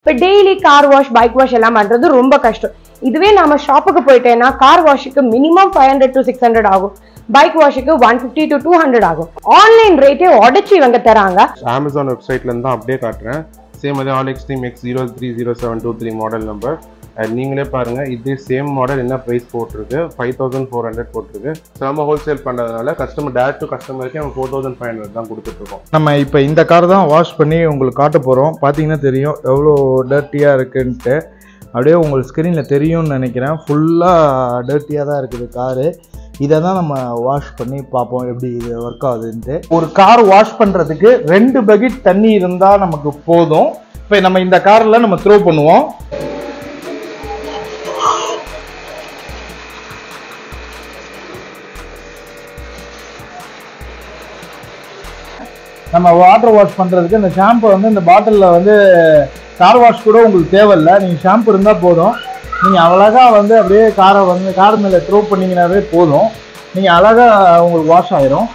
இப்போ daily car wash bike wash எல்லாம் பண்றது ரொம்ப கஷ்டம் இதுவே நாம ஷாப்புக்கு போயிட்டேன்னா கார் வாஷுக்கு minimum five hundred to six hundred ஆகும் பைக் வாஷுக்கு one fifty to two hundred ஆகும் ஆன்லைன் ரேட்டே உடச்சி இவங்க தராங்க அமேசான் வெப்சைட்ல இருந்து தான் அப்படியே காட்டுறேன் சேம் அதே all extreme X zero three zero seven two three model number நீங்களே பாருங்க இது சேம் மாடல் என்ன ப்ரைஸ் போட்டிருக்கு ஃபைவ் தௌசண்ட் ஃபோர் ஹண்ட்ரட் போட்டிருக்கு So, நம்ம ஹோல்சேல் பண்ணுறதுனால கஸ்டமர் டேரக்ட் டு கஸ்டமருக்கு நம்ம ஃபோர் தௌசண்ட் ஃபைவ் ஹண்ட்ரட் தான் கொடுத்துட்ருக்கோம் நம்ம இப்போ இந்த கார் தான் வாஷ் பண்ணி உங்களுக்கு காட்ட போகிறோம் பார்த்தீங்கன்னா தெரியும் எவ்வளோ டர்ட்டியாக இருக்குன்ட்டு அப்படியே உங்களுக்கு ஸ்க்ரீனில் தெரியும்னு நினைக்கிறேன் ஃபுல்லாக டர்ட்டியாக தான் இருக்குது காரு இதை தான் நம்ம வாஷ் பண்ணி பார்ப்போம் எப்படி இது ஒர்க் ஆகுதுன்ட்டு ஒரு கார் வாஷ் பண்ணுறதுக்கு ரெண்டு பக்கெட் தண்ணி இருந்தால் நமக்கு போதும் இப்போ நம்ம இந்த காரில் நம்ம த்ரோ பண்ணுவோம் நம்ம வாட்டர் வாஷ் பண்ணுறதுக்கு இந்த ஷாம்பு வந்து இந்த பாட்டிலில் வந்து கார் வாஷ் கூட உங்களுக்கு தேவையில்லை நீங்கள் ஷாம்பு இருந்தால் போதும் நீங்கள் அழகாக வந்து அப்படியே காரை வந்து கார் மேலே த்ரோ பண்ணிங்கனாவே போதும் நீங்கள் அழகாக உங்களுக்கு வாஷ் ஆயிரும்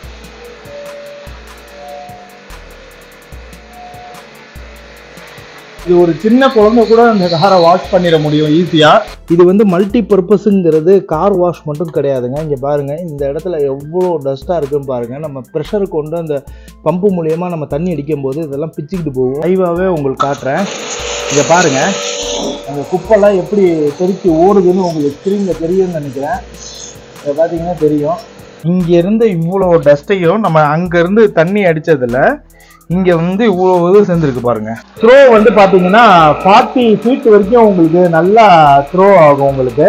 இது ஒரு சின்ன குழந்தை கூட இந்த காரை வாஷ் பண்ணிட முடியும் ஈஸியாக இது வந்து மல்டி பர்பஸுங்கிறது கார் வாஷ் மட்டும் கிடையாதுங்க இங்கே பாருங்கள் இந்த இடத்துல எவ்வளோ டஸ்ட்டாக இருக்குன்னு பாருங்கள் நம்ம ப்ரெஷர் கொண்டு அந்த பம்பு மூலியமா நம்ம தண்ணி அடிக்கும் போது இதெல்லாம் பிச்சுக்கிட்டு போகும் லைவாகவே உங்களுக்கு காட்டுறேன் இங்கே பாருங்கள் அந்த குப்பெல்லாம் எப்படி தெறிச்சு ஓடுதுன்னு உங்களுக்கு ஸ்க்ரீனில் தெரியும்னு நினைக்கிறேன் இதை பார்த்தீங்கன்னா தெரியும் இங்கேருந்து இவ்வளோ டஸ்ட்டையும் நம்ம அங்கேருந்து தண்ணி அடித்ததில் இங்கே வந்து இவ்வளோ இது சேர்ந்துருக்கு பாருங்க த்ரோ வந்து பார்த்தீங்கன்னா ஃபார்ட்டி ஃபீட் வரைக்கும் உங்களுக்கு நல்லா த்ரோ ஆகும் உங்களுக்கு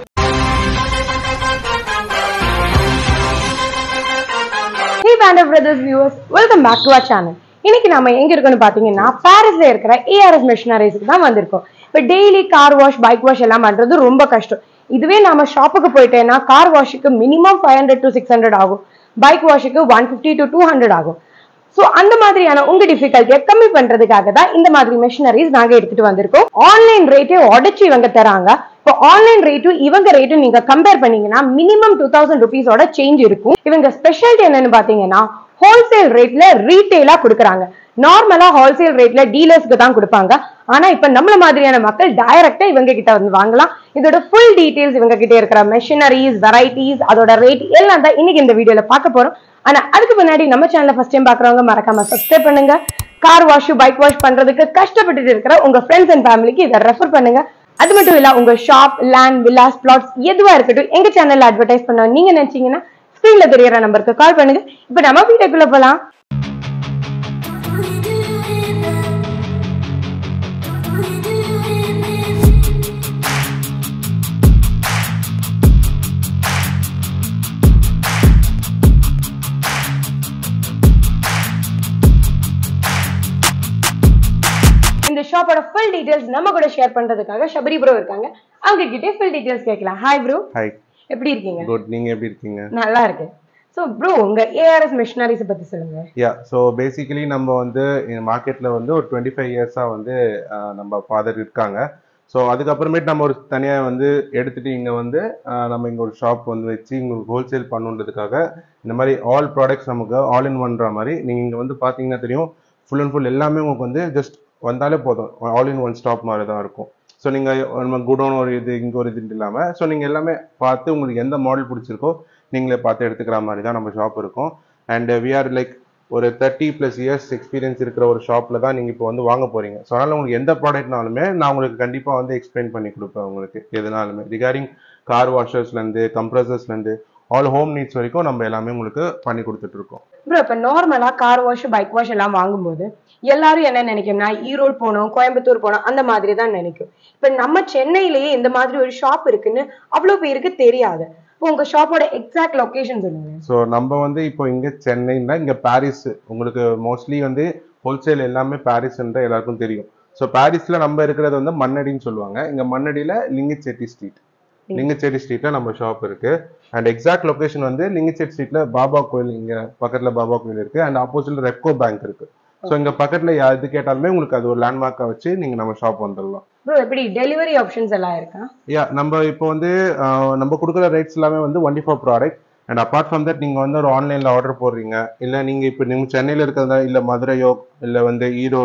hey Band of Brothers viewers welcome back to our channel இன்னைக்கு நம்ம எங்க இருக்கோம்னு பாத்தீங்கன்னா பாரிஸ்ல இருக்கிற ஏஆர்எஸ் மிஷினரிஸ்க்கு தான் வந்திருக்கோம் இப்போ daily car wash bike wash எல்லாம் பண்றது ரொம்ப கஷ்டம் இதுவே நாம ஷாப்புக்கு போயிட்டேன்னா கார் வாஷுக்கு minimum five hundred to six hundred ஆகும் பைக் வாஷுக்கு one fifty to two hundred ஆகும் சோ அந்த மாதிரியான உங்க டிஃபிகல்ட்டியை கம்மி பண்றதுக்காக தான் இந்த மாதிரி மிஷினரிஸ் நாங்க எடுத்துட்டு வந்திருக்கோம் ஆன்லைன் ரேட்டே உடச்சு இவங்க தராங்க இப்போ ஆன்லைன் ரேட்டும் இவங்க ரேட்டும் நீங்க கம்பேர் பண்ணீங்கன்னா மினிமம் டூ தௌசண்ட் ருபீஸோட சேஞ்ச் இருக்கும் இவங்க ஸ்பெஷாலிட்டி என்னன்னு பாத்தீங்கன்னா ஹோல்சேல் ரேட்ல ரீட்டைலா கொடுக்குறாங்க நார்மலா ஹோல்சேல் ரேட்ல டீலர்ஸ்க்கு தான் கொடுப்பாங்க ஆனா இப்ப நம்மள மாதிரியான மக்கள் டைரக்டா இவங்க கிட்ட வந்து வாங்கலாம் இதோட ஃபுல் டீடைல்ஸ் இவங்க கிட்ட இருக்கிற மெஷினரிஸ் வெரைட்டிஸ் அதோட ரேட் எல்லாம் தான் இன்னைக்கு இந்த வீடியோல பார்க்க போறோம் ஆனா அதுக்கு முன்னாடி நம்ம சேனலை ஃபர்ஸ்ட் டைம் பாக்குறவங்க மறக்காம சப்ஸ்கிரைப் பண்ணுங்க கார் வாஷ் பைக் வாஷ் பண்றதுக்கு கஷ்டப்பட்டுட்டு இருக்கிற உங்க ஃப்ரெண்ட்ஸ் அண்ட் ஃபேமிலிக்கு இதை ரெஃபர் பண்ணுங்க அது மட்டும் இல்ல உங்க ஷாப் லேண்ட் வில்லாஸ் பிளாட்ஸ் எதுவா இருக்கட்டும் எங்க சேனல்ல அட்வர்டைஸ் பண்ண நீங்க நினைச்சீங்கன்னா ஸ்கிரீன்ல தெரியற நம்பருக்கு கால் பண்ணுங்க இப்போ நம்ம வீட்டுக்குள்ள போலாம் இந்த ஷாப்போட ஃபுல் டீடைல்ஸ் நம்ம கூட ஷேர் பண்றதுக்காக ஷபரி ப்ரோ இருக்காங்க அவங்க கிட்டே ஃபுல் டீடைல்ஸ் கேட்கலாம் ஹாய் ப்ரோ ஹாய் எப்படி இருக்கீங்க குட் நீங்கள் எப்படி இருக்கீங்க நல்லா இருக்கு சோ ப்ரோ உங்க ஏஆர்எஸ் மிஷினரிஸ் பத்தி சொல்லுங்க யா ஸோ பேசிக்கலி நம்ம வந்து மார்க்கெட்டில் வந்து ஒரு டுவெண்ட்டி ஃபைவ் இயர்ஸாக வந்து ஆஹ், நம்ம ஃபாதர் இருக்காங்க ஸோ அதுக்கப்புறமேட்டு நம்ம ஒரு தனியாக வந்து எடுத்துட்டு இங்கே வந்து ஆஹ், நம்ம இங்கே ஒரு ஷாப் வந்து வச்சு இங்கே ஹோல்சேல் பண்ணுன்றதுக்காக இந்த மாதிரி ஆல் ப்ராடக்ட்ஸ் நமக்கு ஆல் இன் ஒன்ற மாதிரி நீங்கள் இங்கே வந்து பார்த்தீங்கன்னா தெரியும் ஃபுல் அண்ட் ஃபுல் எல்லாமே உங்களுக்கு வந்து ஜஸ்ட் வந்தாலே போதும் ஆல் இன் ஒன் ஸ்டாப் மாதிரி தான் இருக்கும் ஸோ நீங்கள் நம்ம குடோன் ஒரு இது இங்கே ஒரு இது இல்லாமல் ஸோ நீங்கள் எல்லாமே பார்த்து உங்களுக்கு எந்த மாடல் பிடிச்சிருக்கோ நீங்களே பார்த்து எடுத்துக்கிற மாதிரி தான் நம்ம ஷாப் இருக்கும் அண்ட் வி ஆர் லைக் ஒரு தேர்ட்டி ப்ளஸ் இயர்ஸ் எக்ஸ்பீரியன்ஸ் இருக்கிற ஒரு ஷாப்பில் தான் நீங்கள் இப்போ வந்து வாங்க போகிறீங்க ஸோ அதனால் உங்களுக்கு எந்த ப்ராடக்ட்னாலுமே நான் உங்களுக்கு கண்டிப்பாக வந்து எக்ஸ்பிளைன் பண்ணி கொடுப்பேன் உங்களுக்கு எதுனாலுமே ரிகார்டிங் கார் வாஷர்ஸ்லேருந்து கம்ப்ரஸர்ஸ்லேருந்து ஆல் ஹோம் நீட்ஸ் வரைக்கும் நம்ம எல்லாமே உங்களுக்கு பண்ணி கொடுத்துட்டு இருக்கோம் ப்ரோ இப்ப நார்மலா கார் வாஷ் பைக் வாஷ் எல்லாம் வாங்கும்போது எல்லாரும் என்ன நினைக்கும்னா ஈரோடு போகணும் கோயம்புத்தூர் போகணும் அந்த மாதிரி தான் நினைக்கும் இப்ப நம்ம சென்னையிலேயே இந்த மாதிரி ஒரு ஷாப் இருக்குன்னு அவ்வளவு பேருக்கு தெரியாது இப்போ உங்க ஷாப்போட எக்ஸாக்ட் லொகேஷன் சொல்லுங்க ஸோ நம்ம வந்து இப்போ இங்கே சென்னைன்னா இங்கே பாரிஸ் உங்களுக்கு மோஸ்ட்லி வந்து ஹோல்சேல் எல்லாமே பாரிஸ்ன்ற எல்லாருக்கும் தெரியும் ஸோ பாரிஸில் நம்ம இருக்கிறது வந்து மண்ணடின்னு சொல்லுவாங்க இங்கே மண்ணடியில் லிங்கிச்செட்டி ஸ்ட்ரீட் லிங்கச்சேரி ஸ்ட்ரீட்ல நம்ம ஷாப் இருக்கு அண்ட் எக்ஸாக்ட் லொகேஷன் வந்து லிங்கச்சேரி ஸ்ட்ரீட்ல பாபா கோயில் இங்க பக்கத்துல பாபா கோயில் இருக்கு அண்ட் ஆப்போசிட்ல ரெப்கோ பேங்க் இருக்கு ஸோ இங்க பக்கத்துல யா- எது கேட்டாலுமே உங்களுக்கு அது ஒரு லேண்ட்மார்க்கா வச்சு நீங்க நம்ம ஷாப் வந்துடலாம் ப்ரோ எப்படி டெலிவரி ஆப்ஷன்ஸ் எல்லாம் இருக்கா யா நம்ம இப்போ வந்து ஆஹ், நம்ம கொடுக்குற ரேட்ஸ் எல்லாமே வந்து only for product and apart from that நீங்க வந்து ஒரு ஆன்லைன்ல ஆர்டர் போடுறீங்க இல்ல நீங்க இப்போ நீங்க சென்னையில இருக்கிறதா இல்ல மதுரையோ இல்ல வந்து ஈரோடோ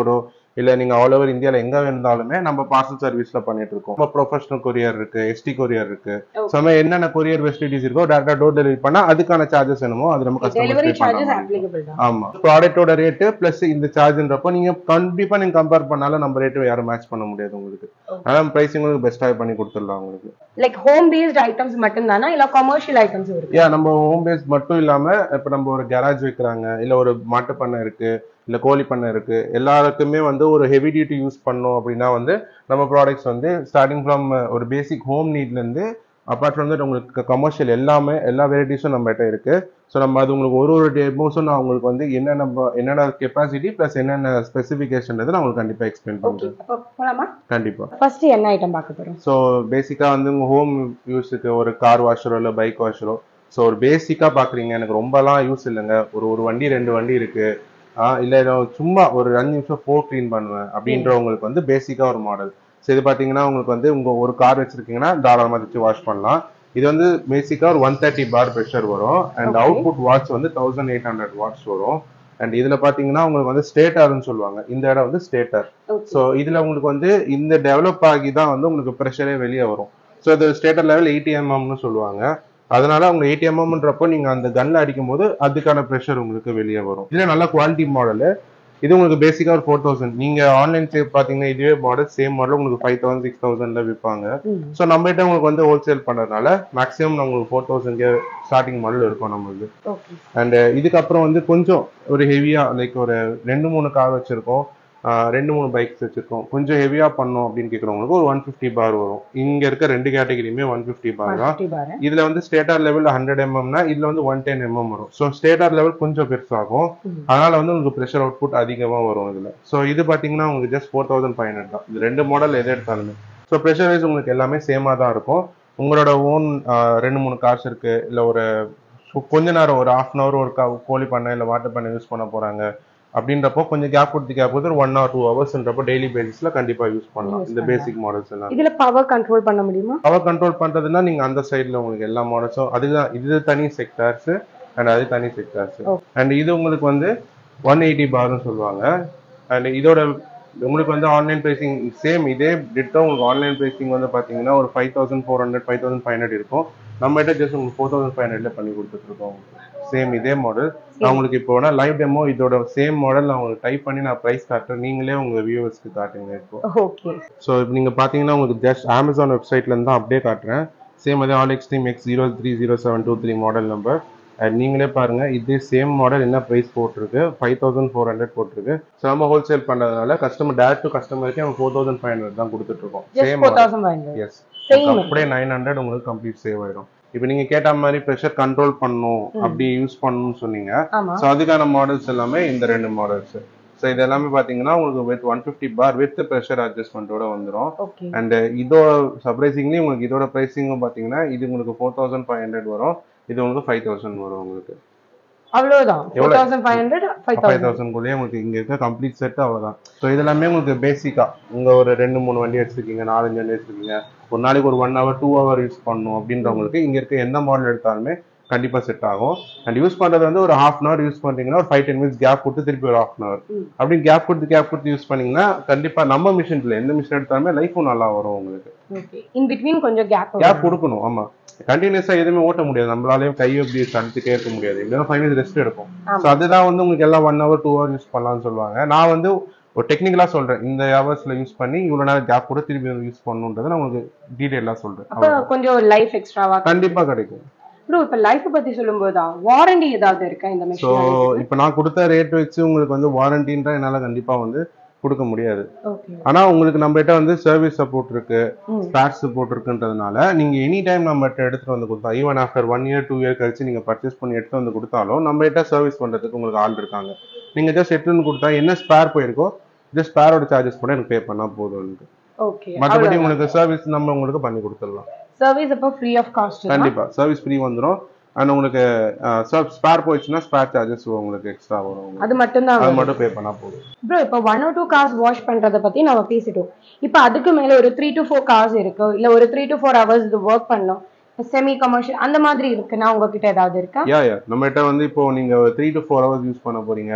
இல்ல நீங்க ஆல் ஓவர் இந்தியால எங்க இருந்தாலுமே நம்ம பார்சல் சர்வீஸ்ல பண்ணிட்டு இருக்கோம் நம்ம ப்ரொஃபஷனல் கொரியர் இருக்கு எஸ்டி கொரியர் இருக்கு Okay. So, நம்ம என்னென்ன கொரியர் ஃபெசிலிட்டிஸ் இருக்கோ டேரக்டா டோர் டெலிவரி பண்ணா அதுக்கான சார்ஜஸ் என்னமோ அது நம்ம டெலிவரி கஸ்டமர் சார்ஜஸ் அப்ளிகபிள் தான் ஆமா ப்ராடக்ட்டோட ரேட்டு பிளஸ் இந்த சார்ஜ்ன்றப்போ நீங்க கண்டிப்பா நீங்க கம்பேர் பண்ணாலும் நம்ம ரேட்டு யாரும் மேட்ச் பண்ண முடியாது உங்களுக்கு அதனால பிரைசிங் உங்களுக்கு பெஸ்ட்டாக பண்ணி கொடுத்துடலாம் உங்களுக்கு லைக் ஹோம் பேஸ்ட் ஐட்டம்ஸ் மட்டும் தானா இல்ல கமர்ஷியல் ஐட்டம்ஸ் இருக்கு ஏன் நம்ம ஹோம் பேஸ் மட்டும் இல்லாம இப்ப நம்ம ஒரு கேராஜ் வைக்கிறாங்க இல்ல ஒரு மாட்டு பண்ணை இருக்கு இல்ல கோழி பண்ணை இருக்கு எல்லாருக்குமே வந்து ஒரு ஹெவி டியூட்டி யூஸ் பண்ணோம் அப்படின்னா வந்து நம்ம ப்ராடக்ட்ஸ் வந்து ஸ்டார்டிங் ஃப்ரம் ஒரு பேசிக் ஹோம் நீட்ல இருந்து அப்பார்ட் ஃப்ரம் தட் உங்களுக்கு கமர்ஷியல் எல்லாமே எல்லா வெரைட்டிஸும் நம்மகிட்ட இருக்கு ஸோ நம்ம அது உங்களுக்கு ஒரு ஒரு டெமோஸும் நான் உங்களுக்கு வந்து என்னென்ன என்னென்ன கெப்பாசிட்டி ப்ளஸ் என்னென்ன ஸ்பெசிஃபிகேஷன் நான் உங்களுக்கு கண்டிப்பா எக்ஸ்பிளைன் ஓகே பண்றேன் அப்போ போலாமா கண்டிப்பா ஃபர்ஸ்ட் என்ன ஐட்டம் பார்க்க போறோம் ஸோ பேசிக்காக வந்து உங்கள் ஹோம் யூஸுக்கு ஒரு கார் வாஷரோ இல்லை பைக் வாஷரோ ஸோ ஒரு பேசிக்காக பார்க்குறீங்க எனக்கு ரொம்பலாம் யூஸ் இல்லைங்க ஒரு ஒரு வண்டி ரெண்டு வண்டி இருக்கு ஆ இல்லை சும்மா ஒரு அஞ்சு நிமிஷம் ஃபோர் க்ளீன் பண்ணுவேன் அப்படின்றவங்களுக்கு வந்து பேசிக்காக ஒரு மாடல் ஸோ இது பார்த்தீங்கன்னா உங்களுக்கு வந்து உங்கள் ஒரு கார் வச்சிருக்கீங்கன்னா தாராளமாக வச்சு வாஷ் பண்ணலாம் இது வந்து பேசிக்காக ஒரு ஒன் தேர்ட்டி பார் ப்ரெஷர் வரும் அண்ட் Okay. அவுட்புட் வாட்ஸ் வந்து தௌசண்ட் எயிட் ஹண்ட்ரட் வாட்ஸ் வரும் அண்ட் இதுல பாத்தீங்கன்னா உங்களுக்கு வந்து ஸ்டேட்டர்னு சொல்லுவாங்க இந்த இடம் வந்து ஸ்டேட்டர் ஓகே ஸோ இதுல உங்களுக்கு வந்து இந்த டெவலப் ஆகி தான் வந்து உங்களுக்கு ப்ரெஷரே வெளியே வரும் ஸோ இது ஸ்டேட்டர் லெவல் எயிட்டி எம்எம்னு சொல்லுவாங்க அதனால அவங்க எயிட்டி எம்எம்ன்றப்போ நீங்க அந்த கன்ல அடிக்கும் போது அதுக்கான ப்ரெஷர் உங்களுக்கு வெளியே வரும் இதுல நல்ல குவாலிட்டி மாடல் இது உங்களுக்கு பேசிக்கா ஒரு ஃபோர் தௌசண்ட் நீங்க ஆன்லைன் பாத்தீங்கன்னா இதுவே மாடல் சேம் மாடல் உங்களுக்கு ஃபைவ் தௌசண்ட் சிக்ஸ் தௌசண்ட்ல விற்பாங்க ஸோ நம்ம கிட்ட உங்களுக்கு வந்து ஹோல்சேல் பண்றதுனால மேக்ஸிமம் உங்களுக்கு ஃபோர் தௌசண்ட் ஸ்டார்டிங் மாடல் இருக்கும் நம்மளுக்கு ஓகே அண்ட் இதுக்கப்புறம் வந்து கொஞ்சம் ஒரு ஹெவியா லைக் ஒரு ரெண்டு மூணு கார் வச்சிருக்கோம் ஆஹ் ரெண்டு மூணு பைக்ஸ் வச்சிருக்கோம் கொஞ்சம் ஹெவியா பண்ணோம் அப்படின்னு கேட்குறவங்களுக்கு ஒரு ஒன் ஃபிஃப்டி பார் வரும் இங்க இருக்க ரெண்டு கேட்டகரியுமே ஒன் ஃபிஃப்டி பார் தான் ஃபிஃப்டி பாரு இதுல வந்து ஸ்டேட்டார் லெவல் ஹண்ட்ரட் எம்எம்னா இதுல வந்து ஒன் டென் எம்எம் வரும் ஸோ ஸ்டேட்டார் லெவல் கொஞ்சம் பெருசாகும் ம். அதனால வந்து உங்களுக்கு ப்ரெஷர் அவுட்புட் அதிகமா வரும் இதுல ஸோ இது பாத்தீங்கன்னா உங்களுக்கு just four thousand five hundred தான் இது ரெண்டு மாடல் எது எடுத்தாலுமே ஸோ ப்ரெஷர் வைஸ் உங்களுக்கு எல்லாமே சேமா தான் இருக்கும் உங்களோட ஓன் ரெண்டு மூணு கார்ஸ் இருக்கு இல்ல ஒரு சு- கொஞ்ச நேரம் ஒரு ஹாஃப் அன் ஹவர் ஒரு கா- கோழி பண்ணை இல்ல வாட்டர் பண்ணை யூஸ் பண்ண போறாங்க அப்படின்றப்போ கொஞ்சம் கேப் கொடுத்து கேப் கொடுத்து ஒன் ஆர் டூ ஹவர்ஸ்ன்றப்போ டெய்லி பேசிஸ்ல கண்டிப்பா யூஸ் பண்ணலாம் Use இந்த பண்ணலாம். பேசிக் மாடல்ஸ் எல்லாம் இதுல பவர் கண்ட்ரோல் பண்ண முடியுமா பவர் கண்ட்ரோல் பண்றதுன்னா நீங்க அந்த சைடுல உங்களுக்கு எல்லா மாடல்ஸும் அதுதான் இது தனி செக்டார்ஸ் அண்ட் அது தனி செக்டார்ஸ் Okay. அண்ட் இது உங்களுக்கு வந்து ஒன் எயிட்டி பார்னு சொல்லுவாங்க அண்ட் இதோட உங்களுக்கு வந்து ஆன்லைன் பிரைசிங் சேம் இதே டிட்டோ உங்களுக்கு ஆன்லைன் பிரைசிங் வந்து பாத்தீங்கன்னா ஒரு five thousand four hundred five thousand five hundred இருக்கும் நம்ம கிட்ட ஜஸ்ட் உங்களுக்கு ஃபோர் தௌசண்ட் ஃபைவ் ஹண்ட்ரட்ல பண்ணி கொடுத்துட்டு இருக்கோம் சேம் இதே மாடல் நான் உங்களுக்கு இப்போ வேணா லைவ் டெமோ இதோட சேம் மாடல் நான் உங்களுக்கு டைப் பண்ணி நான் ப்ரைஸ் காட்டுறேன் நீங்களே உங்க வியூவர்ஸ்க்கு காட்டுங்க இப்போ ஓகே ஸோ இப்போ நீங்கள் பார்த்தீங்கன்னா உங்களுக்கு ஜஸ்ட் அமேசான் வெப்சைட்லேருந்து தான் அப்படியே காட்டுறேன் சேம் அதே all extreme X zero three zero seven two three model number and நீங்களே பாருங்க இதே சேம் மாடல் என்ன ப்ரைஸ் போட்டிருக்கு ஃபைவ் தௌசண்ட் ஃபோர் ஹண்ட்ரட் போட்டிருக்கு ஸோ நம்ம ஹோல்சேல் பண்ணுறதுனால கஸ்டமர் டேரக்ட் டு கஸ்டமருக்கு நம்ம ஃபோர் தௌசண்ட் ஃபைவ் ஹண்ட்ரட் தான் கொடுத்துட்ருக்கோம் just same four thousand five hundred yes Same. அப்படியே நைன் ஹண்ட்ரட் உங்களுக்கு கம்ப்ளீட் சேவ் ஆயிடும் இப்போ நீங்க கேட்ட மாதிரி ப்ரெஷர் கண்ட்ரோல் பண்ணணும் அப்படி யூஸ் பண்ணணும்னு சொன்னீங்க ஆமா ஸோ அதுக்கான மாடல்ஸ் எல்லாமே இந்த ரெண்டு மாடல்ஸ் ஸோ இது எல்லாமே பார்த்தீங்கன்னா உங்களுக்கு with one fifty bar with pressure அட்ஜஸ்ட்மெண்ட்டோட வந்துடும் ஓகே அண்ட் இதோட சர்ப்ரைசிங்லி உங்களுக்கு இதோட ப்ரைஸிங்கும் பார்த்தீங்கன்னா இது உங்களுக்கு ஃபோர் தௌசண்ட் ஃபைவ் ஹண்ட்ரட் வரும் இது உங்களுக்கு ஃபைவ் தௌசண்ட் வரும் உங்களுக்கு அவ்வளவுதான் ஃபோர் எவ்வளவு? Thousand five hundred five five thousand தௌசண்ட்குள்ளேயே உங்களுக்கு இங்கே இருக்க கம்ப்ளீட் செட் அவ்வளோதான் ஸோ இதெல்லாமே உங்களுக்கு பேசிக்காக உங்கள் ஒரு ரெண்டு மூணு வண்டி வச்சிருக்கீங்க நாலஞ்சு வண்டி வச்சிருக்கீங்க ஒரு நாளைக்கு ஒரு one hour two hour use பண்ணணும் அப்படின்றவங்களுக்கு இங்கே இருக்க எந்த மாடல் எடுத்தாலுமே கண்டிப்பாக செட் ஆகும் அண்ட் யூஸ் பண்ணுறது வந்து ஒரு ஹாஃப் அன் ஹவர் யூஸ் பண்ணுறீங்கன்னா ஒரு ஃபைவ் டென் மினிட்ஸ் கேப் கொடுத்து திருப்பி ஒரு ஹாஃப் அன் ஹவர் ம். அப்படி கேப் கொடுத்து கேப் கொடுத்து யூஸ் பண்ணீங்கன்னா கண்டிப்பாக நம்ம மிஷின்ல எந்த மிஷின் எடுத்தாலுமே லைஃபும் நல்லா வரும் உங்களுக்கு ஓகே இன் பிட்வீன் கொஞ்சம் கேப் கேப் கொடுக்கணும் ஆமா கண்டினியூஸா எதுவுமே ஓட்ட முடியாது நம்மளாலேயும் கையை இப்படி தடுத்துட்டே இருக்க முடியாது இல்லைன்னா ஃபைவ் மினிட்ஸ் ரெஸ்ட் எடுக்கும் ஆமா. ஸோ அதுதான் வந்து உங்களுக்கு எல்லாம் one hour two hour use பண்ணலாம்னு சொல்லுவாங்க நான் வந்து ஒரு டெக்னிக்கலா சொல்றேன் இந்த ஹவர்ஸ்ல யூஸ் பண்ணி இவ்வளவு நேரம் கேப் கூட திருப்பி யூஸ் பண்ணணுன்றதை நான் உங்களுக்கு டீடைலா சொல்றேன் அப்ப அவ்வளவுதான். கொஞ்சம் லைஃப் எக்ஸ்ட்ராவா கண்டிப்பா கிடைக்கும் ப்ரோ இப்ப லைஃப் பத்தி சொல்லும்போது தான் வாரண்டி ஏதாவது இருக்கா இந்த ஸோ மிஷின் இப்போ நான் கொடுத்த ரேட் வச்சு உங்களுக்கு வந்து வாரண்டின்ற என்னால கண்டிப்பா வந்து கொடுக்க முடியாது ஓகே ஆனா உங்களுக்கு நம்ம கிட்ட வந்து சர்வீஸ் சப்போர்ட் இருக்கு ம் ஸ்பேர் சப்போர்ட் இருக்குன்றதுனால நீங்க எனி டைம் நம்ம கிட்ட எடுத்துட்டு வந்து கொடுத்தா even after one year two year கழிச்சு நீங்க பர்ச்சேஸ் பண்ணி எடுத்து வந்து கொடுத்தாலும் நம்ம கிட்ட சர்வீஸ் பண்றதுக்கு உங்களுக்கு ஆள் இருக்காங்க நீங்க ஜஸ்ட் எடுத்துட்டு வந்து கொடுத்தா என்ன ஸ்பேர் போயிருக்கோ ஜஸ்ட் ஸ்பேரோட சார்ஜஸ் பண்ண எனக்கு பே பண்ணா போதும் எனக்கு ஓகே மற்றபடி உங்களுக்கு சர்வீஸ் நம்ம உங்களுக்கு பண்ணி கொடுத்துடலாம் சர்வீஸ் அப்போ ஃப்ரீ ஆஃப் காஸ்ட் கண்டிப்பா சர்வீஸ் ஃப்ரீ வந்துடும் அண்ட் உங்களுக்கு ஸ்பேர் போயிடுச்சுன்னா ஸ்பேர் சார்ஜஸ் உங்களுக்கு எக்ஸ்ட்ரா வரும் உங்களுக்கு. அது மட்டும் தான் அது மட்டும் பே பண்ணா போதும் ப்ரோ இப்போ one or two cars wash பண்றத பத்தி நம்ம பேசிட்டோம் இப்போ அதுக்கு மேல ஒரு த்ரீ டு ஃபோர் கார்ஸ் இருக்கு இல்ல ஒரு த்ரீ டு ஃபோர் ஹவர்ஸ் இது ஒர்க் பண்ணணும் செமி கமர்ஷியல் அந்த மாதிரி இருக்குன்னா உங்ககிட்ட ஏதாவது இருக்கா யா யா நம்ம கிட்ட வந்து இப்போ நீங்க three to four hours use பண்ண போறீங்க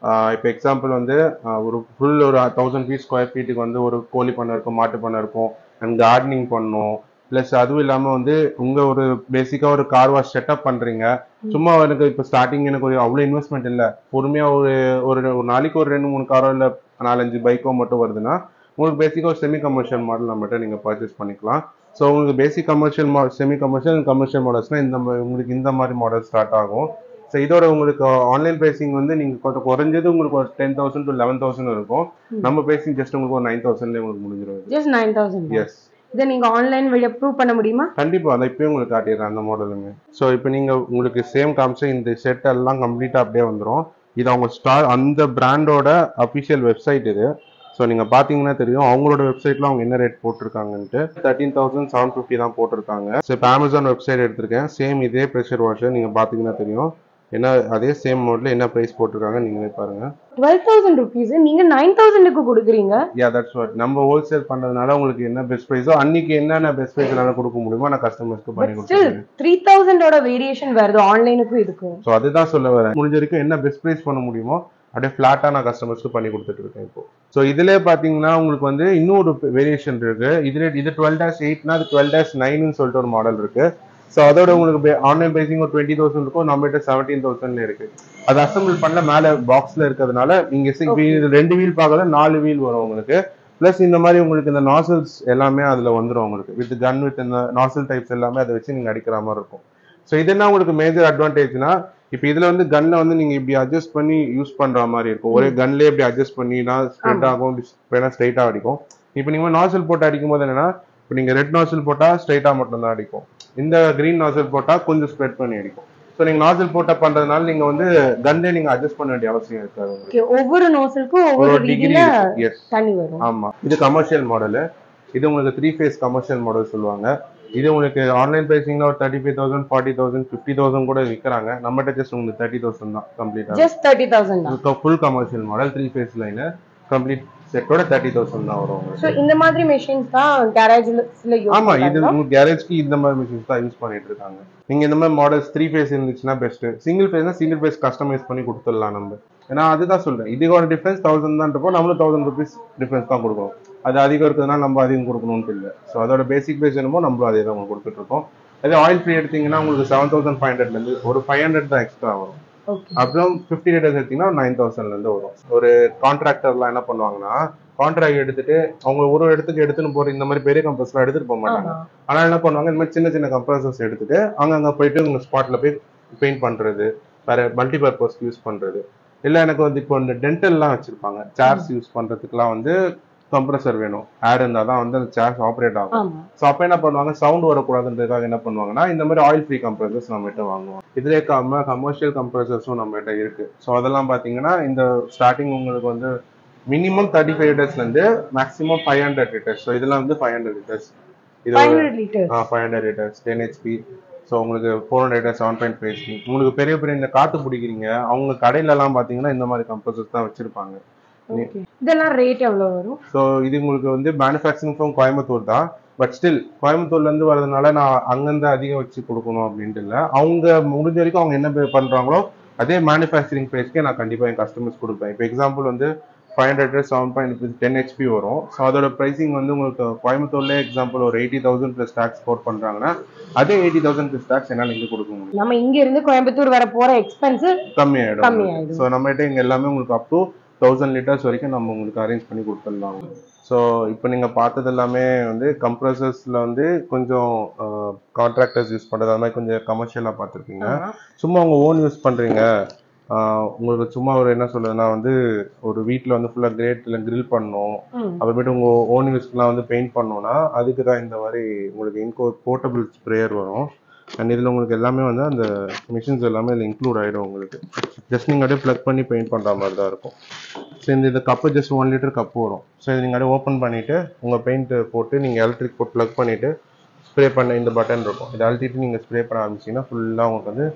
இப்போ எக்ஸாம்பிள் வந்து ஆஹ் ஒரு ஃபுல் ஒரு தௌசண்ட் ஃபீட் ஸ்கொயர் ஃபீட்டுக்கு வந்து ஒரு கோழி பண்ணை இருக்கும் மாட்டு பண்ணை இருக்கும் அண்ட் கார்டனிங் பண்ணணும் ப்ளஸ் அதுவும் இல்லாமல் வந்து உங்கள் ஒரு பேசிக்காக ஒரு கார் வாஷ் செட்டப் பண்ணுறீங்க சும்மா எனக்கு இப்போ ஸ்டார்டிங் எனக்கு ஒரு அவ்வளோ இன்வெஸ்ட்மெண்ட் இல்லை பொறுமையாக ஒரு ஒரு ஒரு நாளைக்கு ஒரு ரெண்டு மூணு காரோ இல்லை நாலஞ்சு பைக்கோ மட்டும் வருதுன்னா உங்களுக்கு பேசிக்காக ஒரு செமி கமர்ஷியல் மாடல் நம்மகிட்ட நீங்கள் பர்ச்சேஸ் பண்ணிக்கலாம் ஸோ உங்களுக்கு பேசிக் கமர்ஷியல் மா செமி கமர்ஷியல் கமர்ஷியல் மாடல்ஸ்னால் இந்த மா- உங்களுக்கு இந்த மாதிரி மாடல் ஸ்டார்ட் ஆகும் ஸோ இதோட உங்களுக்கு ஆன்லைன் ப்ரைசிங் வந்து நீங்கள் கொஞ்சம் குறைஞ்சது உங்களுக்கு ஒரு ten thousand to eleven thousand இருக்கும் நம்ம ப்ரைசிங் ஜஸ்ட் உங்களுக்கு ஒரு நைன் தௌசண்ட்லேயே உங்களுக்கு முடிஞ்சிடும் ஜஸ்ட் நைன் தௌசண்ட் எஸ் இதை நீங்க ஆன்லைன் வழியா ப்ரூவ் பண்ண முடியுமா கண்டிப்பா அதை இப்பயும் உங்களுக்கு காட்டிடுறேன் அந்த மாடலுமே ஸோ இப்போ நீங்க உங்களுக்கு சேம் காமிச்ச இந்த செட் எல்லாம் கம்ப்ளீட்டா அப்படியே வந்துரும் இது அவங்க ஸ்டார் அந்த பிராண்டோட அபிஷியல் வெப்சைட் இது ஸோ நீங்க பாத்தீங்கன்னா தெரியும் அவங்களோட வெப்சைட்ல அவங்க என்ன ரேட் போட்டிருக்காங்கன்ட்டு தேர்ட்டீன் தௌசண்ட் செவன் ஃபிஃப்டி தான் போட்டிருக்காங்க ஸோ இப்போ அமேசான் வெப்சைட் எடுத்திருக்கேன் சேம் இதே ப்ரெஷர் வாஷர் நீங்க பாத்தீங்கன்னா தெரியும் என்ன அதே சேம் மாடல் என்ன ப்ரைஸ் போட்டிருக்காங்க நீங்களே பாருங்க டுவெல் தௌசண்ட் ருபீஸ் நீங்க நைன் தௌசண்ட்க்கு கொடுக்குறீங்க யா தட்ஸ் வாட் நம்ம ஹோல்சேல் பண்றதுனால உங்களுக்கு என்ன பெஸ்ட் ப்ரைஸோ அன்னைக்கு என்னென்ன பெஸ்ட் ப்ரைஸ்னால கொடுக்க முடியுமோ நான் கஸ்டமர்ஸ்க்கு பண்ணி பட் ஸ்டில் கொடுத்துருக்கேன் த்ரீ தௌசண்டோட வேரியேஷன் வருது ஆன்லைனுக்கும் இதுக்கும் ஸோ அதுதான் சொல்ல வரேன் முடிஞ்ச வரைக்கும் என்ன பெஸ்ட் ப்ரைஸ் பண்ண முடியுமோ அப்படியே ஃப்ளாட்டாக நான் கஸ்டமர்ஸ்க்கு பண்ணி கொடுத்துட்டு இருக்கேன் இப்போ ஸோ இதிலே பார்த்தீங்கன்னா உங்களுக்கு வந்து இன்னொரு வேரியேஷன் இருக்கு இதுல இது டுவெல் டேஷ் எயிட்னா அது டுவெல் டேஷ் நைன்னு சொல்லிட்டு ஒரு மாடல் இருக்கு ஸோ அதோட உங்களுக்கு ஆன்லைன் ப்ரைசிங் ஒரு டுவெண்ட்டி தௌசண்ட் இருக்கும் நம்மகிட்ட செவன்டீன் தௌசண்ட்ல இருக்கு அது அசம்பிள் பண்ண மேலே பாக்ஸ்ல இருக்கிறதுனால நீங்க சி- Okay. இது ரெண்டு வீல் பார்க்கல நாலு வீல் வரும் உங்களுக்கு ப்ளஸ் இந்த மாதிரி உங்களுக்கு இந்த நாசல்ஸ் எல்லாமே அதுல வந்துரும் உங்களுக்கு வித் கன் வித் இந்த நாசல் டைப்ஸ் எல்லாமே அதை வச்சு நீங்க அடிக்கிற மாதிரி இருக்கும் ஸோ இது என்ன உங்களுக்கு மேஜர் அட்வான்டேஜ்னா இப்போ இதுல வந்து கன்ல வந்து நீங்க இப்படி அட்ஜஸ்ட் பண்ணி யூஸ் பண்ற மாதிரி இருக்கும் ஒரே கன்லயே இப்படி அட்ஜஸ்ட் பண்ணினா ஸ்ப்ரெட் ஆமா. ஆகும் வேணா ஸ்ட்ரைட்டா அடிக்கும் இப்போ நீங்க நாசல் போட்டு அடிக்கும் போது என்னன்னா இப்போ நீங்க ரெட் நாசல் போட்டா ஸ்ட்ரைட்டா மட்டும் தான் அடிக்கும் இந்த கிரீன் நாசல் போட்டா கொஞ்சம் ஸ்ப்ரெட் பண்ணி அடிக்கும் ஸோ நீங்க நாசல் போட்ட பண்றதுனால நீங்க வந்து கன்லே நீங்க அட்ஜஸ்ட் பண்ண வேண்டிய அவசியம் இருக்காது உங்களுக்கு. Okay, ஒவ்வொரு நோசலுக்கும் ஒவ்வொரு ஒரு டிகிரி ரீதியில எஸ் தண்ணி வரும் ஆமா இது கமர்ஷியல் மாடலு இது உங்களுக்கு த்ரீ ஃபேஸ் கமர்ஷியல் மாடல் சொல்லுவாங்க இது உங்களுக்கு ஆன்லைன் பிரைசிங்ல ஒரு thirty five thousand forty thousand fifty thousand கூட விற்கிறாங்க நம்மகிட்ட ஜஸ்ட் உங்களுக்கு தேர்ட்டி தௌசண்ட் தான் கம்ப்ளீட்டாக ஜஸ்ட் தேர்ட்டி தௌசண்ட் தான் full commercial model three phase line complete செட்டோட தேர்ட்டி தௌசண்ட் தான் வரும் உங்களுக்கு சோ இந்த மாதிரி மெஷின்ஸ் தான் கேரேஜ்ல யூஸ் ஆமா இது உங்க கேரேஜ்க்கு இந்த மாதிரி மிஷின்ஸ் தான் யூஸ் பண்ணிட்டு இருக்காங்க நீங்க இந்த மாதிரி மாடல்ஸ் த்ரீ ஃபேஸ் இருந்துச்சுன்னா பெஸ்ட் சிங்கிள் ஃபேஸ்னா சிங்கிள் ஃபேஸ் கஸ்டமைஸ் பண்ணி கொடுத்துடலாம் நம்ம ஏன்னா அதுதான் சொல்றேன் இதோட டிஃபரன்ஸ் தௌசண்ட் தான் இருப்போம் நம்மளும் தௌசண்ட் ருபீஸ் டிஃபரன்ஸ் தான் கொடுக்கணும் அது அதிகம் இருக்குதுன்னா நம்ம அதிகம் கொடுக்கணும்னு இல்லை ஸோ அதோட பேசிக் பேஸ் என்னமோ நம்மளும் அதே தான் உங்களுக்கு கொடுத்துட்டு இருக்கோம் அதே ஆயில் ஃப்ரீ எடுத்தீங்கன்னா உங்களுக்கு செவன் தௌசண்ட் ஃபைவ் ஹண்ட்ரட்லேருந்து ஒரு ஃபைவ் ஹண்ட்ரட் தான் எக்ஸ்ட்ரா வரும் ஓகே அப்புறம் ஃபிஃப்டி லிட்டர்ஸ் எடுத்தீங்கன்னா நைன் தௌசண்ட்லேருந்து வரும் ஒரு கான்ட்ராக்டர்லாம் என்ன பண்ணுவாங்கன்னா கான்ட்ராக்ட் எடுத்துட்டு அவங்க ஒரு இடத்துக்கு எடுத்துன்னு போற இந்த மாதிரி பெரிய கம்பெனிஸ்லாம் எடுத்துட்டு போக மாட்டாங்க ஆமா ஆனா என்ன பண்ணுவாங்க இந்த மாதிரி சின்ன சின்ன கம்ப்ரஸர்ஸ் எடுத்துட்டு அங்க அங்க போயிட்டு உங்க ஸ்பாட்ல போய் பெயிண்ட் பண்றது வேற மல்டி பர்பஸ் யூஸ் பண்றது இல்ல எனக்கு வந்து இப்போ இந்த டென்டல்லாம் வச்சிருப்பாங்க சேர்ஸ் யூஸ் பண்றதுக்குலாம் வந்து கம்ப்ரஸர் வேணும் ஏர் இருந்தால் தான் வந்து அந்த சேர்ஸ் ஆப்ரேட் ஆகும் ஆமா ஸோ அப்போ என்ன பண்ணுவாங்க சவுண்ட் வரக்கூடாதுன்றதுக்காக என்ன பண்ணுவாங்கன்னா இந்த மாதிரி ஆயில் ஃப்ரீ கம்ப்ரஸர்ஸ் நம்மகிட்ட வாங்குவோம் இதுலேயே கம்ம கமர்ஷியல் கம்ப்ரஸர்ஸும் நம்மகிட்ட இருக்கு ஸோ அதெல்லாம் பார்த்தீங்கன்னா இந்த ஸ்டார்டிங் உங்களுக்கு வந்து மினிமம் தேர்ட்டி ஃபைவ் லிட்டர்ஸ்லேருந்து maximum five hundred litres so இதெல்லாம் வந்து ஃபைவ் ஹண்ட்ரட் லிட்டர்ஸ் இது five hundred litre five hundred litres ten HP so உங்களுக்கு four hundred litre seven point five உங்களுக்கு பெரிய பெரிய இந்த காற்று பிடிக்கிறீங்க அவங்க கடையிலலாம் பார்த்தீங்கன்னா இந்த மாதிரி கம்ப்ரஸர்ஸ் தான் வச்சிருப்பாங்க ஓகே இதெல்லாம் ரேட் எவ்வளவு வரும் ஸோ இது உங்களுக்கு வந்து மேனுஃபேக்சரிங் ஃப்ரம் கோயம்புத்தூர் தான் பட் ஸ்டில் கோயம்புத்தூர்லேருந்து வரதுனால நான் அங்கேருந்து அதிகம் வச்சு கொடுக்கணும் அப்படின்ட்டு இல்லை அவங்க முடிஞ்ச வரைக்கும் அவங்க என்ன பே- பண்றாங்களோ அதே மேனுஃபேக்சரிங் ப்ரைஸ்க்கே நான் கண்டிப்பாக என் கஸ்டமர்ஸ் கொடுப்பேன் இப்போ எக்ஸாம்பிள் வந்து five hundred seven point ten HP வரும் ஸோ அதோட ப்ரைசிங் வந்து உங்களுக்கு கோயம்புத்தூர்ல எக்ஸாம்பிள் ஒரு eighty thousand plus tax quote பண்ணுறாங்கன்னா அதே எயிட்டி தௌசண்ட் ப்ளஸ் டேக்ஸ் என்னால் இங்கே கொடுக்க முடியும் நம்ம இங்க இருந்து கோயம்புத்தூர் வர போற எக்ஸ்பென்ஸ் கம்மியாயிடும் கம்மியாயிடும். ஸோ நம்மகிட்ட இங்கே எல்லாமே உங்களுக்கு அப் டு தௌசண்ட் லிட்டர்ஸ் வரைக்கும் நம்ம உங்களுக்கு அரேஞ்ச் பண்ணி கொடுத்துடலாம் ஸோ இப்போ நீங்கள் பார்த்தது எல்லாமே வந்து கம்ப்ரஸர்ஸில் வந்து கொஞ்சம் கான்ட்ராக்டர்ஸ் யூஸ் பண்ணுறது அது மாதிரி கொஞ்சம் கமர்ஷியலாக பார்த்துருப்பீங்க சும்மா உங்க ஓன் யூஸ் பண்ணுறீங்க உங்களுக்கு சும்மா ஒரு என்ன சொல்றதுன்னா வந்து ஒரு வீட்டில் வந்து ஃபுல்லாக கிரேட்ல grill பண்ணணும் அப்புறமேட்டு உங்க ஓன் யூஸ்க்குலாம் வந்து பெயிண்ட் பண்ணோம்னா அதுக்கு தான் இந்த மாதிரி உங்களுக்கு இன்கோ போர்ட்டபிள் ஸ்ப்ரேயர் வரும் அண்ட் இதில் உங்களுக்கு எல்லாமே வந்து அந்த மிஷின்ஸ் எல்லாமே இதில் இன்க்ளூட் ஆகிடும் உங்களுக்கு ஜஸ்ட் நீங்கள் அப்படியே ப்ளக் பண்ணி பெயிண்ட் பண்ணுற மாதிரி தான் இருக்கும் ஸோ இந்த இது cup just one litre cup வரும் ஸோ இது நீங்கள் அப்படியே ஓப்பன் பண்ணிவிட்டு உங்கள் பெயிண்ட் போட்டு நீங்கள் எலக்ட்ரிக் போட்டு ப்ளக் பண்ணிவிட்டு ஸ்ப்ரே பண்ண இந்த பட்டன் இருக்கும் இதை அழுத்திட்டு நீங்கள் ஸ்ப்ரே பண்ண ஆரம்பிச்சிங்கன்னா ஃபுல்லாக உங்களுக்கு வந்து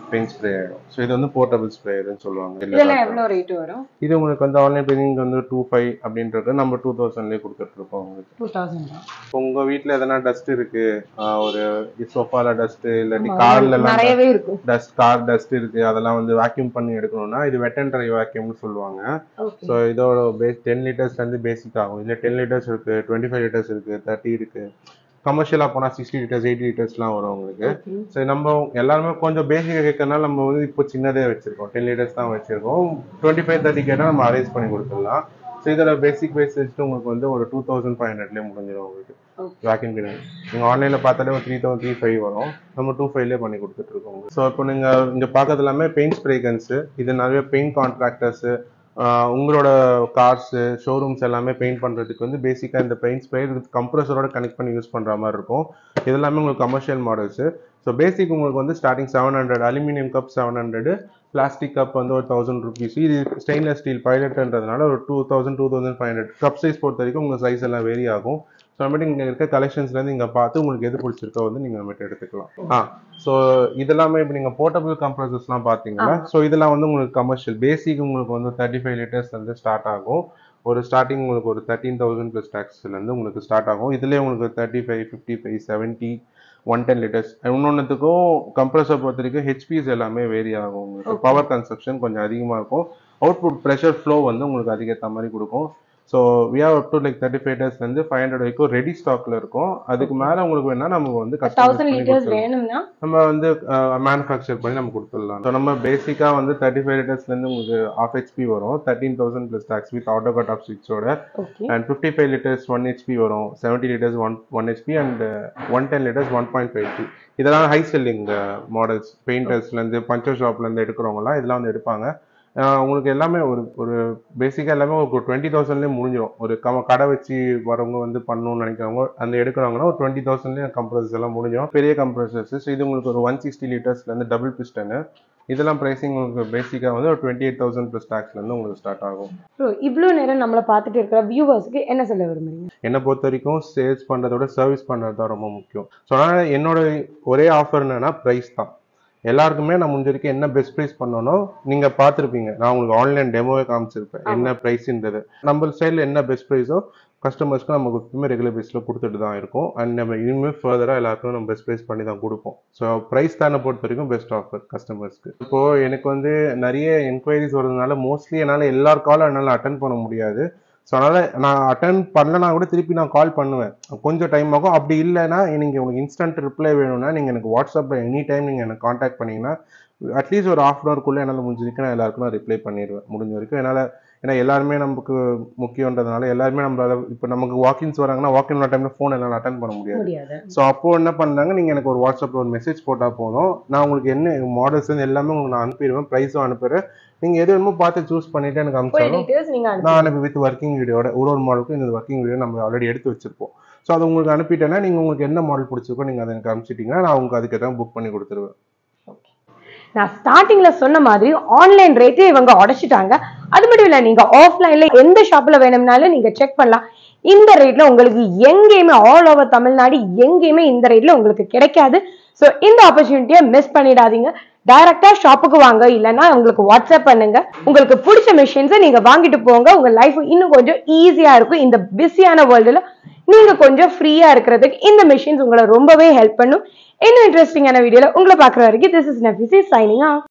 பெயிண்ட் ஸ்ப்ரே ஆயிடும் ஸோ இது வந்து போர்ட்டபிள் ஸ்ப்ரேயர்னு சொல்லுவாங்க இதெல்லாம் இல்ல எவ்வளவு ரேட் வரும் இது உங்களுக்கு வந்து ஆன்லைன் பெயிண்டிங் வந்து டூ ஃபைவ் அப்படின்றது நம்ம டூ தௌசண்ட்லேயே கொடுத்துட்டு இருக்கோம் உங்களுக்கு டூ தௌசண்ட் இப்போ உங்க வீட்ல எதனா டஸ்ட் இருக்கு ஆஹ் ஒரு சோஃபால டஸ்ட் இல்லாட்டி கார்ல எல்லாம் நிறையவே இருக்கும் டஸ்ட் கார் டஸ்ட் இருக்கு அதெல்லாம் வந்து வேக்யூம் பண்ணி எடுக்கணும்னா இது வெட் அண்ட் ட்ரை வேக்யூம்னு சொல்லுவாங்க ஓகே ஸோ இதோட பேஸ் டென் லிட்டர்ஸ்ல இருந்து பேசிக் ஆகும் இதுல டென் லிட்டர்ஸ் இருக்கு டுவெண்ட்டி ஃபைவ் லிட்டர்ஸ் இருக்கு தேர்ட்டி இருக்கு கமர்ஷியலா போனா சிக்ஸ்டி லிட்டர்ஸ் எயிட்டி லிட்டர்ஸ்லாம் வரும் உங்களுக்கு சரி நம்ம எல்லாருமே கொஞ்சம் பேசிக்காக கேட்கறதுனால நம்ம வந்து இப்போ சின்னதே வச்சிருக்கோம் டென் லிட்டர்ஸ் தான் வச்சிருக்கோம் டுவெண்ட்டி ஃபைவ் தேர்ட்டி கேட்டால் நம்ம அரேஞ்ச் பண்ணி கொடுத்துடலாம் ஸோ இதோட பேசிக் ப்ரைஸ் வச்சுட்டு உங்களுக்கு வந்து ஒரு டூ தௌசண்ட் ஃபைவ் ஹண்ட்ரட்லேயே முடிஞ்சிடும் உங்களுக்கு Okay. வேக்கிங் கிளீனர் நீங்கள் ஆன்லைனில் பார்த்தாலே ஒரு த்ரீ தௌசண்ட் த்ரீ ஃபைவ் வரும் நம்ம டூ ஃபைவ்லேயே பண்ணி கொடுத்துட்ருக்கோம் ஸோ இப்போ நீங்கள் இங்கே பார்க்கறது எல்லாமே பெயிண்ட் ஸ்ப்ரே கன்ஸு இது நிறைய பெயிண்ட் கான்ட்ராக்டர்ஸு உங்களோட கார்ஸு ஷோரூம்ஸ் எல்லாமே பெயிண்ட் பண்ணுறதுக்கு வந்து பேசிக்காக இந்த பெயிண்ட் ஸ்ப்ரே கம்ப்ரஸரோட கனெக்ட் பண்ணி யூஸ் பண்ணுற மாதிரி இருக்கும் இது எல்லாமே உங்களுக்கு கமர்ஷியல் மாடல்ஸு ஸோ பேசிக் உங்களுக்கு வந்து starting seven hundred aluminium cup seven hundred plastic cup வந்து ஒரு தௌசண்ட் ருபீஸ் இது ஸ்டெயின்லெஸ் ஸ்டீல் பைலட்ன்றதுனால ஒரு two thousand two thousand five hundred cup size பொறுத்த வரைக்கும் உங்கள் சைஸ் எல்லாம் வேரி ஆகும் ஸோ நம்மகிட்ட இங்கே இருக்க கலெக்ஷன்ஸ்லேருந்து இங்கே பார்த்து உங்களுக்கு எது பிடிச்சிருக்கோ வந்து நீங்கள் நம்மகிட்ட எடுத்துக்கலாம் ஆ ஸோ இதெல்லாமே இப்போ நீங்கள் போர்ட்டபிள் கம்ப்ரஸர்ஸ்லாம் பார்த்தீங்கன்னா ஸோ இதெல்லாம் வந்து உங்களுக்கு கமர்ஷியல் பேசிக் உங்களுக்கு வந்து தேர்ட்டி ஃபைவ் லிட்டர்ஸ்லேருந்து ஸ்டார்ட் ஆகும் ஒரு ஸ்டார்டிங் உங்களுக்கு ஒரு தேர்ட்டீன் தௌசண்ட் ப்ளஸ் டேக்ஸ்லேருந்து உங்களுக்கு ஸ்டார்ட் ஆகும் இதுலேயே உங்களுக்கு thirty five fifty five seventy one ten litres இன்னொன்றுத்துக்கும் கம்ப்ரஸர் பொறுத்த வரைக்கும் ஹெச்பிஸ் எல்லாமே வேரி ஆகும் உங்களுக்கு பவர் கன்சப்ஷன் கொஞ்சம் அதிகமாக இருக்கும் அவுட்புட் ப்ரெஷர் ஃப்ளோ வந்து உங்களுக்கு அதுக்கேற்ற மாதிரி கொடுக்கும் so we have up to like thirty five டேஸ்லேருந்து ஃபைவ் ஹண்ட்ரட் வரைக்கும் ரெடி ஸ்டாக்ல இருக்கும் அதுக்கு மேலே உங்களுக்கு வேணா நம்ம வந்து customize தௌசண்ட் பண்ணி லிட்டர்ஸ் கொடுத்துடலாம். வேணும்னா நம்ம வந்து மேனுஃபேக்சர் பண்ணி நம்ம கொடுத்துடலாம் ஸோ நம்ம பேசிக்காக வந்து தேர்ட்டி ஃபைவ் லிட்டர்ஸ்லேருந்து உங்களுக்கு ஆஃப் ஹெச்பி வரும் thirteen thousand plus tax with auto cut off ஸ்விட்சோட okay and fifty five litres one HP வரும் seventy litres one one HP and one ten litres one point five HP இதெல்லாம் high selling models பெயிண்டர்ஸ்லேருந்து puncture ஷாப்லேருந்து எடுக்கிறவங்கலாம் இதெல்லாம் வந்து எடுப்பாங்க ஆஹ் உங்களுக்கு எல்லாமே ஒரு ஒரு பேசிக்காக எல்லாமே ஒரு டுவெண்ட்டி தௌசண்ட்லேயே முடிஞ்சிடும் ஒரு கம கடை வச்சு வரவங்க வந்து பண்ணணும்னு நினைக்கிறவங்க அந்த எடுக்கிறவங்கன்னா ஒரு டுவெண்ட்டி தௌசண்ட்லேயே கம்ப்ரஸர்ஸ் எல்லாம் முடிஞ்சிடும் பெரிய கம்ப்ரஸர்ஸ் ஸோ இது உங்களுக்கு ஒரு ஒன் சிக்ஸ்டி லிட்டர்ஸ்லேருந்து டபுள் பிஸ்டனு இதெல்லாம் ப்ரைஸிங் உங்களுக்கு பேசிக்காக வந்து ஒரு டுவெண்ட்டி எயிட் தௌசண்ட் ப்ளஸ் டேக்ஸ்லேருந்து உங்களுக்கு ஸ்டார்ட் ஆகும் ப்ரோ இவ்வளோ நேரம் நம்மளை பார்த்துட்டு இருக்கிற வியூவர்ஸ்க்கு என்ன சொல்ல விரும்புறீங்க என்னை பொறுத்த வரைக்கும் சேல்ஸ் பண்ணுறதோட சர்வீஸ் பண்ணுறது தான் ரொம்ப முக்கியம் ஸோ அதனால் என்னோட ஒரே ஆஃபர் என்னன்னா ப்ரைஸ் தான் எல்லாருக்குமே நான் முடிஞ்ச வரைக்கும் என்ன பெஸ்ட் ப்ரைஸ் பண்ணணும் நீங்கள் பார்த்துருப்பீங்க நான் உங்களுக்கு ஆன்லைன் டெமோவே காமிச்சிருப்பேன் என்ன ப்ரைஸ்ன்றது நம்ம சைடில் என்ன பெஸ்ட் ப்ரைஸோ கஸ்டமர்ஸ்க்கு நம்ம எப்பவுமே ரெகுலர் பேஸில் கொடுத்துட்டு தான் இருக்கோம் அண்ட் நம்ம இனிமேல் ஃபர்தராக எல்லாருக்கும் நம்ம பெஸ்ட் ப்ரைஸ் பண்ணி தான் கொடுப்போம் ஸோ ப்ரைஸ் தானே பொறுத்த வரைக்கும் பெஸ்ட் ஆஃபர் கஸ்டமர்ஸ்க்கு இப்போது எனக்கு வந்து நிறைய என்கொயரிஸ் வரதுனால மோஸ்ட்லி என்னால் எல்லார் காலும் என்னால் அட்டன் பண்ண முடியாது ஸோ அதனால் நான் அட்டன் பண்ணலனா கூட திருப்பி நான் கால் பண்ணுவேன் கொஞ்சம் டைம் ஆகும் அப்படி இல்லைன்னா நீங்கள் உங்களுக்கு இன்ஸ்டன்ட் ரிப்ளை வேணும்னா நீங்கள் எனக்கு வாட்ஸ்அப்பில் எனி டைம் நீங்கள் எனக்கு காண்டாக்ட் பண்ணீங்கன்னா அட்லீஸ்ட் ஒரு ஆஃப் அன் ஹவர்க்குள்ளே என்னால் முடிஞ்சிருக்கு நான் எல்லாருக்கும் நான் ரிப்ளை பண்ணிடுவேன் முடிஞ்ச வரைக்கும் என்னால் ஏன்னா எல்லாருமே நமக்கு முக்கியன்றதுனால எல்லாருமே நம்மளால இப்போ நமக்கு வாக்கின்ஸ் வராங்கன்னா வாக்கின் டைமில் ஃபோன் என்னால் அட்டன் பண்ண முடியாது முடியாது ஸோ அப்போ என்ன பண்ணாங்க நீங்கள் எனக்கு ஒரு வாட்ஸ்அப்பில் ஒரு மெசேஜ் போட்டால் போதும் நான் உங்களுக்கு என்ன மாடல்ஸ் வந்து எல்லாமே உங்களுக்கு நான் அனுப்பிடுவேன் ப்ரைஸும் அனுப்புறேன் நீங்கள் எது வேணுமோ பார்த்து சூஸ் பண்ணிட்டு எனக்கு போய் அனுப்பிச்சாலும் டீட்டெயில்ஸ் நீங்க அனுப்பி நான் அனுப்பி வித் ஒர்க்கிங் வீடியோட ஒரு ஒரு மாடலுக்கும் இந்த ஒர்க்கிங் வீடியோ நம்ம ஆல்ரெடி எடுத்து வச்சிருப்போம் ஸோ அது உங்களுக்கு அனுப்பிட்டேன்னா நீங்கள் உங்களுக்கு என்ன மாடல் பிடிச்சிருக்கோ நீங்கள் அதை எனக்கு அனுப்பிச்சிட்டிங்கன்னா நான் உங்களுக்கு அதுக்கு புக் பண்ணி கொடுத்துருவேன் நான் ஸ்டார்டிங்ல சொன்ன மாதிரி ஆன்லைன் ரேட்டே இவங்க உடைச்சிட்டாங்க அது மட்டும் இல்ல நீங்க ஆஃப்லைன்ல எந்த ஷாப்ல வேணும்னாலும் நீங்க செக் பண்ணலாம் இந்த ரேட்ல உங்களுக்கு எங்கேயுமே ஆல் ஓவர் தமிழ்நாடு எங்கேயுமே இந்த ரேட்ல உங்களுக்கு கிடைக்காது ஸோ இந்த ஆப்பர்ச்சுனிட்டியை மிஸ் பண்ணிடாதீங்க டைரக்டா ஷாப்புக்கு வாங்க இல்லைன்னா உங்களுக்கு வாட்ஸ்அப் பண்ணுங்க உங்களுக்கு பிடிச்ச மிஷின்ஸை நீங்க வாங்கிட்டு போங்க உங்க லைஃப் இன்னும் கொஞ்சம் ஈஸியா இருக்கும் இந்த பிஸியான வேர்ல்டுல நீங்க கொஞ்சம் ஃப்ரீயா இருக்கிறதுக்கு இந்த மிஷின்ஸ் உங்களை ரொம்பவே ஹெல்ப் பண்ணும் இன்னும் இன்ட்ரெஸ்டிங்கான வீடியோல உங்களை பார்க்குற வரைக்கும் திஸ் இஸ் நஃபிசி சைனிங் ஆஃப்